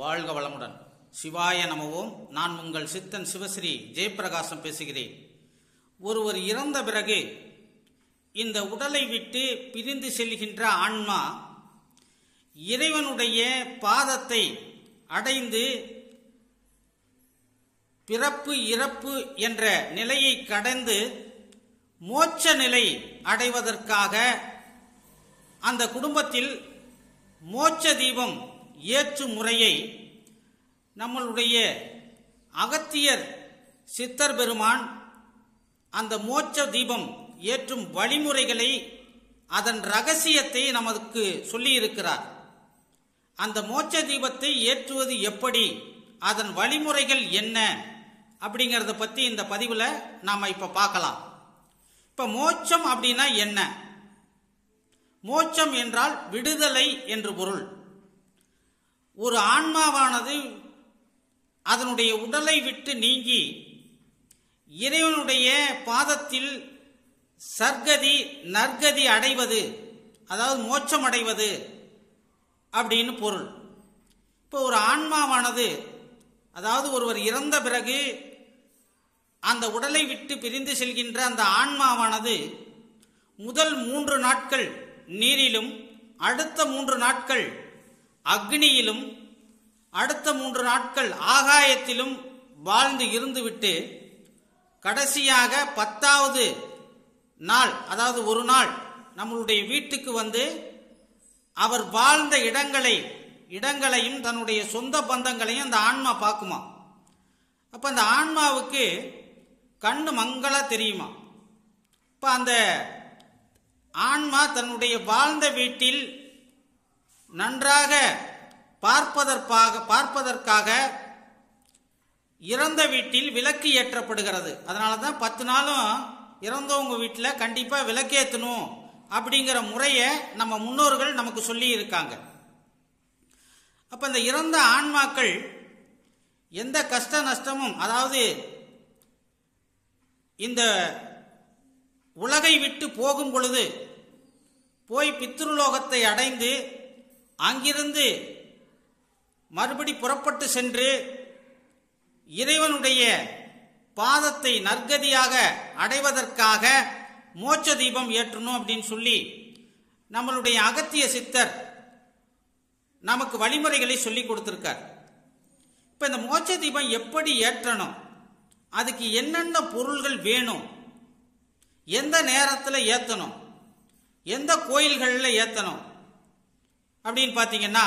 வாழ்க வளமுடன் சிவாய நமவோம் நான் உங்கள் சித்தன் சிவஸ்ரீ ஜெயப்பிரகாசம் பேசுகிறேன் ஒருவர் இறந்த பிறகு இந்த உடலை விட்டு பிரிந்து செல்கின்ற ஆன்மா இறைவனுடைய பாதத்தை அடைந்து பிறப்பு இறப்பு என்ற நிலையை கடந்து மோட்ச நிலை அடைவதற்காக அந்த குடும்பத்தில் மோட்ச தீபம் ஏற்றும் முறையை நம்மளுடைய அகத்தியர் சித்தர் பெருமான் அந்த மோட்ச தீபம் ஏற்றும் வழிமுறைகளை அதன் ரகசியத்தை நமக்கு சொல்லியிருக்கிறார் அந்த மோட்ச தீபத்தை ஏற்றுவது எப்படி அதன் வழிமுறைகள் என்ன அப்படிங்கிறத பற்றி இந்த பதிவில் நாம் இப்போ பார்க்கலாம் இப்போ மோட்சம் அப்படின்னா என்ன மோட்சம் என்றால் விடுதலை என்று பொருள் ஒரு ஆன்மாவானது அதனுடைய உடலை விட்டு நீங்கி இறைவனுடைய பாதத்தில் சர்க்கதி நற்கதி அடைவது அதாவது மோட்சம் அடைவது அப்படின்னு பொருள் இப்போ ஒரு ஆன்மாவானது அதாவது ஒருவர் இறந்த பிறகு அந்த உடலை விட்டு பிரிந்து செல்கின்ற அந்த ஆன்மாவானது முதல் மூன்று நாட்கள் நீரிலும் அடுத்த மூன்று நாட்கள் அக்னியிலும் அடுத்த மூன்று நாட்கள் ஆகாயத்திலும் வாழ்ந்து இருந்துவிட்டு கடைசியாக பத்தாவது நாள் அதாவது ஒரு நாள் நம்மளுடைய வீட்டுக்கு வந்து அவர் வாழ்ந்த இடங்களை இடங்களையும் தன்னுடைய சொந்த பந்தங்களையும் அந்த ஆன்மா பார்க்குமா அப்போ அந்த ஆன்மாவுக்கு கண்ணு மங்களா தெரியுமா இப்போ அந்த ஆன்மா தன்னுடைய வாழ்ந்த வீட்டில் நன்றாக பார்ப்பதற்காக பார்ப்பதற்காக இறந்த வீட்டில் விளக்கு ஏற்றப்படுகிறது அதனால தான் பத்து நாளும் இறந்தவங்க வீட்டில் கண்டிப்பாக விளக்கேற்றணும் அப்படிங்கிற முறையை நம்ம முன்னோர்கள் நமக்கு சொல்லி இருக்காங்க அப்போ இந்த இறந்த ஆன்மாக்கள் எந்த கஷ்ட நஷ்டமும் அதாவது இந்த உலகை விட்டு போகும் பொழுது போய் பித்ருலோகத்தை அடைந்து அங்கிருந்து மறுபடி புறப்பட்டு சென்று இறைவனுடைய பாதத்தை நற்கதியாக அடைவதற்காக மோட்ச தீபம் ஏற்றணும் அப்படின்னு சொல்லி நம்மளுடைய அகத்திய சித்தர் நமக்கு வழிமுறைகளை சொல்லி கொடுத்துருக்கார் இப்போ இந்த மோட்ச தீபம் எப்படி ஏற்றணும் அதுக்கு என்னென்ன பொருள்கள் வேணும் எந்த நேரத்தில் ஏற்றணும் எந்த கோயில்களில் ஏற்றணும் அப்படின்னு பார்த்தீங்கன்னா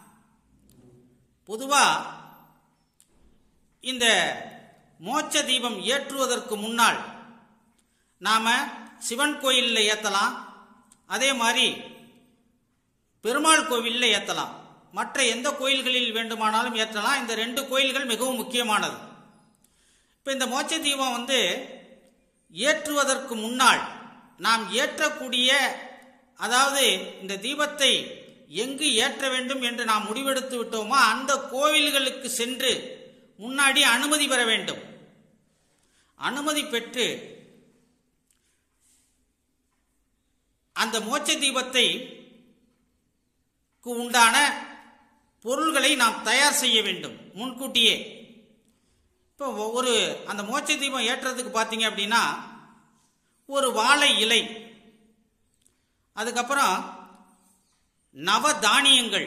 பொதுவாக இந்த மோட்ச தீபம் ஏற்றுவதற்கு முன்னால் நாம் சிவன் கோயிலில் ஏற்றலாம் அதே மாதிரி பெருமாள் கோவிலில் ஏற்றலாம் மற்ற எந்த கோயில்களில் வேண்டுமானாலும் ஏற்றலாம் இந்த ரெண்டு கோயில்கள் மிகவும் முக்கியமானது இப்போ இந்த மோட்ச தீபம் வந்து ஏற்றுவதற்கு முன்னால் நாம் ஏற்றக்கூடிய அதாவது இந்த தீபத்தை எங்கு ஏற்ற வேண்டும் என்று நாம் முடிவெடுத்து விட்டோமோ அந்த கோவில்களுக்கு சென்று முன்னாடி அனுமதி பெற வேண்டும் அனுமதி பெற்று அந்த மோட்ச தீபத்தை உண்டான பொருள்களை நாம் தயார் செய்ய வேண்டும் முன்கூட்டியே இப்போ ஒரு அந்த மோட்ச தீபம் ஏற்றுறதுக்கு பார்த்தீங்க அப்படின்னா ஒரு வாழை இலை அதுக்கப்புறம் நவ தானியங்கள்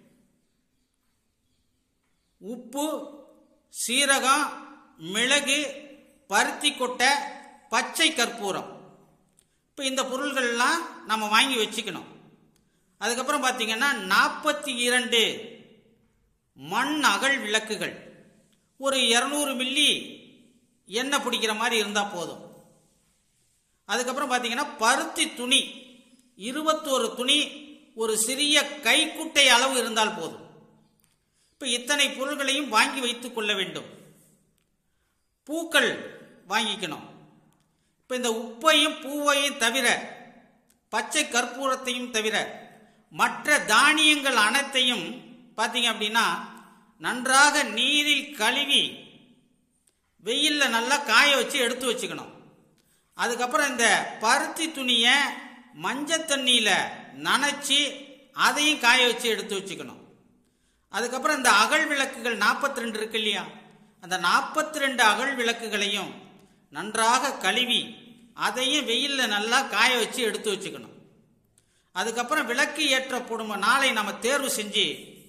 உப்பு சீரகம் மிளகு பருத்தி கொட்டை பச்சை கற்பூரம் இப்போ இந்த பொருள்கள்லாம் நம்ம வாங்கி வச்சுக்கணும் அதுக்கப்புறம் பார்த்தீங்கன்னா நாற்பத்தி இரண்டு மண் அகல் விளக்குகள் ஒரு இரநூறு மில்லி எண்ணெய் பிடிக்கிற மாதிரி இருந்தால் போதும் அதுக்கப்புறம் பார்த்தீங்கன்னா பருத்தி துணி இருபத்தோரு துணி ஒரு சிறிய கைக்குட்டை அளவு இருந்தால் போதும் இப்போ இத்தனை பொருள்களையும் வாங்கி வைத்துக் கொள்ள வேண்டும் பூக்கள் வாங்கிக்கணும் இப்போ இந்த உப்பையும் பூவையும் தவிர பச்சை கற்பூரத்தையும் தவிர மற்ற தானியங்கள் அனைத்தையும் பார்த்தீங்க அப்படின்னா நன்றாக நீரில் கழுவி வெயிலில் நல்லா காய வச்சு எடுத்து வச்சுக்கணும் அதுக்கப்புறம் இந்த பருத்தி துணியை மஞ்சள் தண்ணியில் நனைச்சி அதையும் காய வச்சு எடுத்து வச்சுக்கணும் அதுக்கப்புறம் இந்த அகல் விளக்குகள் நாற்பத்தி ரெண்டு இருக்கு இல்லையா அந்த நாற்பத்தி ரெண்டு அகல் விளக்குகளையும் நன்றாக கழுவி அதையும் வெயிலில் நல்லா காய வச்சு எடுத்து வச்சுக்கணும் அதுக்கப்புறம் விளக்கு ஏற்ற போடும் நாளை நம்ம தேர்வு செஞ்சு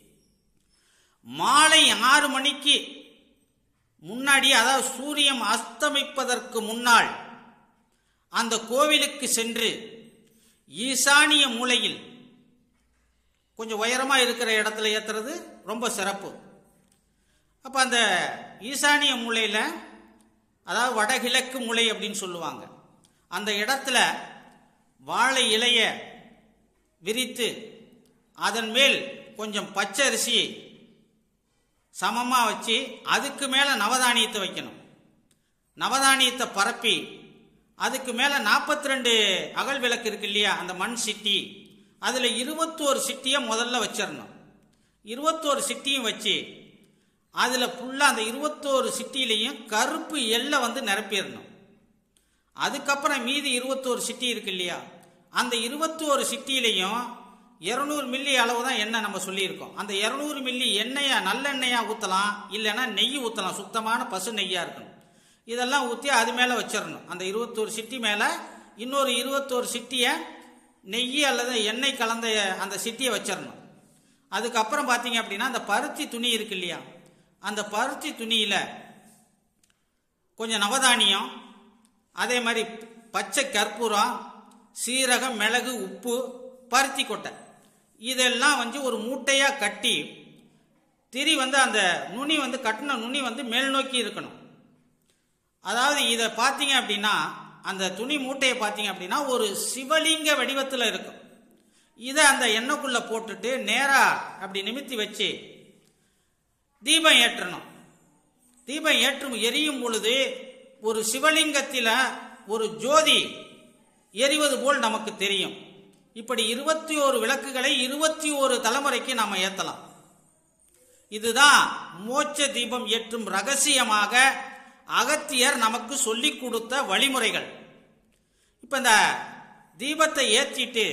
மாலை ஆறு மணிக்கு முன்னாடி அதாவது சூரியன் அஸ்தமிப்பதற்கு முன்னால் அந்த கோவிலுக்கு சென்று ஈசானிய மூலையில் கொஞ்சம் உயரமாக இருக்கிற இடத்துல ஏற்றுறது ரொம்ப சிறப்பு அப்போ அந்த ஈசானிய மூலையில் அதாவது வடகிழக்கு மூலை அப்படின்னு சொல்லுவாங்க அந்த இடத்துல வாழை இலைய விரித்து அதன் மேல் கொஞ்சம் பச்சரிசி சமமாக வச்சு அதுக்கு மேலே நவதானியத்தை வைக்கணும் நவதானியத்தை பரப்பி அதுக்கு மேலே நாற்பத்தி ரெண்டு அகல் விளக்கு இருக்கு இல்லையா அந்த மண் சிட்டி அதில் இருபத்தோரு சிட்டியை முதல்ல வச்சிடணும் இருபத்தோரு சிட்டியும் வச்சு அதில் ஃபுல்லாக அந்த இருபத்தோரு சிட்டிலையும் கருப்பு எல்லை வந்து நிரப்பிடணும் அதுக்கப்புறம் மீதி இருபத்தோரு சிட்டி இருக்கு இல்லையா அந்த இருபத்தோரு சிட்டிலையும் இரநூறு மில்லி அளவு தான் எண்ணெய் நம்ம சொல்லியிருக்கோம் அந்த இரநூறு மில்லி எண்ணெயா நல்லெண்ணெயா ஊற்றலாம் இல்லைன்னா நெய் ஊற்றலாம் சுத்தமான பசு நெய்யாக இருக்கணும் இதெல்லாம் ஊற்றி அது மேலே வச்சிடணும் அந்த இருபத்தோரு சிட்டி மேலே இன்னொரு இருபத்தோரு சிட்டியை நெய் அல்லது எண்ணெய் கலந்த அந்த சிட்டியை வச்சிடணும் அதுக்கப்புறம் பார்த்தீங்க அப்படின்னா அந்த பருத்தி துணி இருக்கு இல்லையா அந்த பருத்தி துணியில் கொஞ்சம் நவதானியம் அதே மாதிரி பச்சை கற்பூரம் சீரகம் மிளகு உப்பு பருத்தி கொட்டை இதெல்லாம் வந்து ஒரு மூட்டையாக கட்டி திரி வந்து அந்த நுனி வந்து கட்டின நுனி வந்து மேல் நோக்கி இருக்கணும் அதாவது இதை பார்த்தீங்க அப்படின்னா அந்த துணி மூட்டையை பார்த்தீங்க அப்படின்னா ஒரு சிவலிங்க வடிவத்தில் இருக்கும் இதை அந்த எண்ணெய்க்குள்ளே போட்டுட்டு நேராக அப்படி நிமித்தி வச்சு தீபம் ஏற்றணும் தீபம் ஏற்றும் எரியும் பொழுது ஒரு சிவலிங்கத்தில் ஒரு ஜோதி எரிவது போல் நமக்கு தெரியும் இப்படி இருபத்தி ஓரு விளக்குகளை இருபத்தி ஓரு தலைமுறைக்கு நாம் ஏற்றலாம் இதுதான் மோட்ச தீபம் ஏற்றும் ரகசியமாக அகத்தியர் நமக்கு சொல்லிக் கொடுத்த வழிமுறைகள் இப்ப இந்த தீபத்தை ஏற்றிட்டு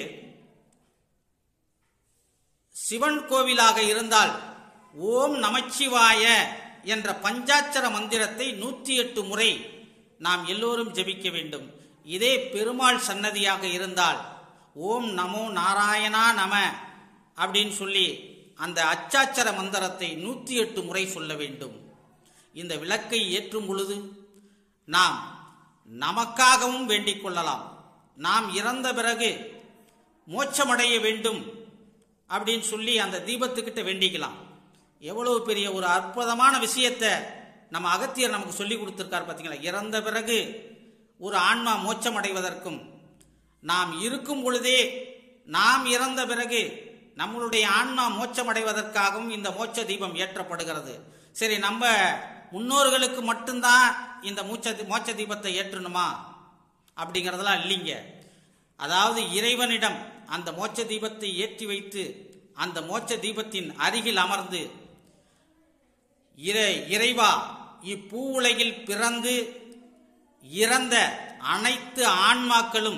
சிவன் கோவிலாக இருந்தால் ஓம் நமச்சிவாய என்ற பஞ்சாட்சர மந்திரத்தை நூற்றி எட்டு முறை நாம் எல்லோரும் ஜெபிக்க வேண்டும் இதே பெருமாள் சன்னதியாக இருந்தால் ஓம் நமோ நாராயணா நம அப்படின்னு சொல்லி அந்த அச்சாட்சர மந்திரத்தை நூற்றி எட்டு முறை சொல்ல வேண்டும் இந்த விளக்கை ஏற்றும் பொழுது நாம் நமக்காகவும் வேண்டிக் கொள்ளலாம் நாம் இறந்த பிறகு மோட்சமடைய வேண்டும் அப்படின்னு சொல்லி அந்த தீபத்துக்கிட்ட வேண்டிக்கலாம் எவ்வளவு பெரிய ஒரு அற்புதமான விஷயத்தை நம்ம அகத்தியர் நமக்கு சொல்லி கொடுத்துருக்கார் பார்த்தீங்களா இறந்த பிறகு ஒரு ஆன்மா மோட்சம் அடைவதற்கும் நாம் இருக்கும் பொழுதே நாம் இறந்த பிறகு நம்மளுடைய ஆன்மா மோட்சம் அடைவதற்காகவும் இந்த மோட்ச தீபம் ஏற்றப்படுகிறது சரி நம்ம முன்னோர்களுக்கு மட்டும்தான் இந்த மூச்ச மோட்ச தீபத்தை ஏற்றணுமா அப்படிங்கிறதெல்லாம் இல்லைங்க அதாவது இறைவனிடம் அந்த மோட்ச தீபத்தை ஏற்றி வைத்து அந்த மோட்ச தீபத்தின் அருகில் அமர்ந்து இறை இறைவா இப்பூ உலகில் பிறந்து இறந்த அனைத்து ஆன்மாக்களும்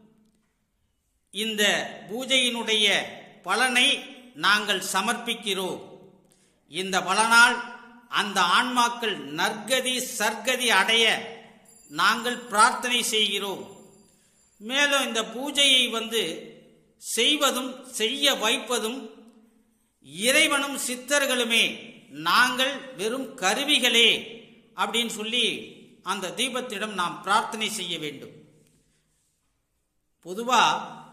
இந்த பூஜையினுடைய பலனை நாங்கள் சமர்ப்பிக்கிறோம் இந்த பலனால் அந்த ஆன்மாக்கள் நற்கதி சர்க்கதி அடைய நாங்கள் பிரார்த்தனை செய்கிறோம் மேலும் இந்த பூஜையை வந்து செய்வதும் செய்ய வைப்பதும் இறைவனும் சித்தர்களுமே நாங்கள் வெறும் கருவிகளே அப்படின்னு சொல்லி அந்த தீபத்திடம் நாம் பிரார்த்தனை செய்ய வேண்டும் பொதுவா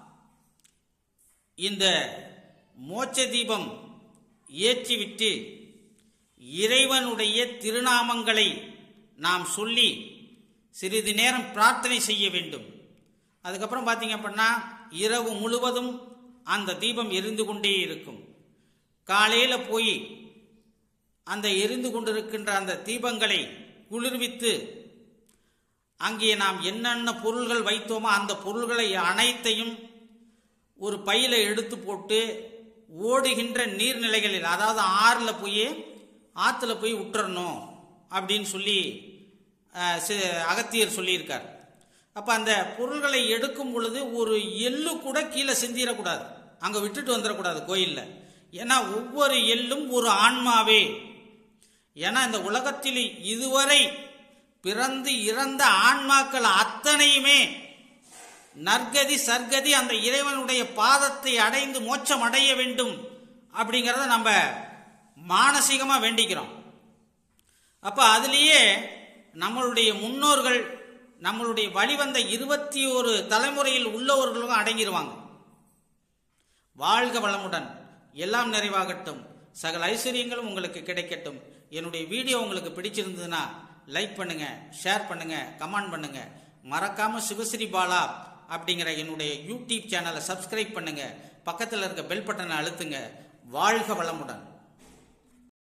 இந்த மோட்ச தீபம் ஏற்றிவிட்டு இறைவனுடைய திருநாமங்களை நாம் சொல்லி சிறிது நேரம் பிரார்த்தனை செய்ய வேண்டும் அதுக்கப்புறம் பார்த்தீங்க அப்படின்னா இரவு முழுவதும் அந்த தீபம் எரிந்து கொண்டே இருக்கும் காலையில் போய் அந்த எரிந்து கொண்டிருக்கின்ற அந்த தீபங்களை குளிர்வித்து அங்கே நாம் என்னென்ன பொருள்கள் வைத்தோமோ அந்த பொருள்களை அனைத்தையும் ஒரு பையில எடுத்து போட்டு ஓடுகின்ற நீர்நிலைகளில் அதாவது ஆறில் போய் ஆற்றுல போய் விட்டுறணும் அப்படின்னு சொல்லி அஹ், சி- அகத்தியர் சொல்லியிருக்கார் அப்போ அந்த பொருள்களை எடுக்கும் பொழுது ஒரு எள்ளு கூட கீழே சிந்திடக்கூடாது அங்கே விட்டுட்டு வந்துடக்கூடாது கோயிலில் ஏன்னா ஒவ்வொரு எள்ளும் ஒரு ஆன்மாவே ஏன்னா இந்த உலகத்தில் இதுவரை பிறந்து இறந்த ஆன்மாக்கள் அத்தனையுமே நற்கதி சர்க்கதி அந்த இறைவனுடைய பாதத்தை அடைந்து மோட்சம் அடைய வேண்டும் அப்படிங்கிறத நம்ம மானசீகமா வேண்டிக்கிறோம் அப்ப அதுலேயே நம்மளுடைய முன்னோர்கள் நம்மளுடைய வழிவந்த இருபத்தி ஒரு தலைமுறையில் உள்ளவர்களும் அடங்கிடுவாங்க வாழ்க வளமுடன் எல்லாம் நிறைவாகட்டும் சகல ஐஸ்வர்யங்களும் உங்களுக்கு கிடைக்கட்டும் என்னுடைய வீடியோ உங்களுக்கு பிடிச்சிருந்ததுன்னா லைக் பண்ணுங்க ஷேர் பண்ணுங்க கமெண்ட் பண்ணுங்க மறக்காம சிவஸ்ரீ பாலா அப்படிங்கிற என்னுடைய யூடியூப் சேனலை சப்ஸ்கிரைப் பண்ணுங்க பக்கத்தில் இருக்க பெல் பட்டனை அழுத்துங்க வாழ்க வளமுடன்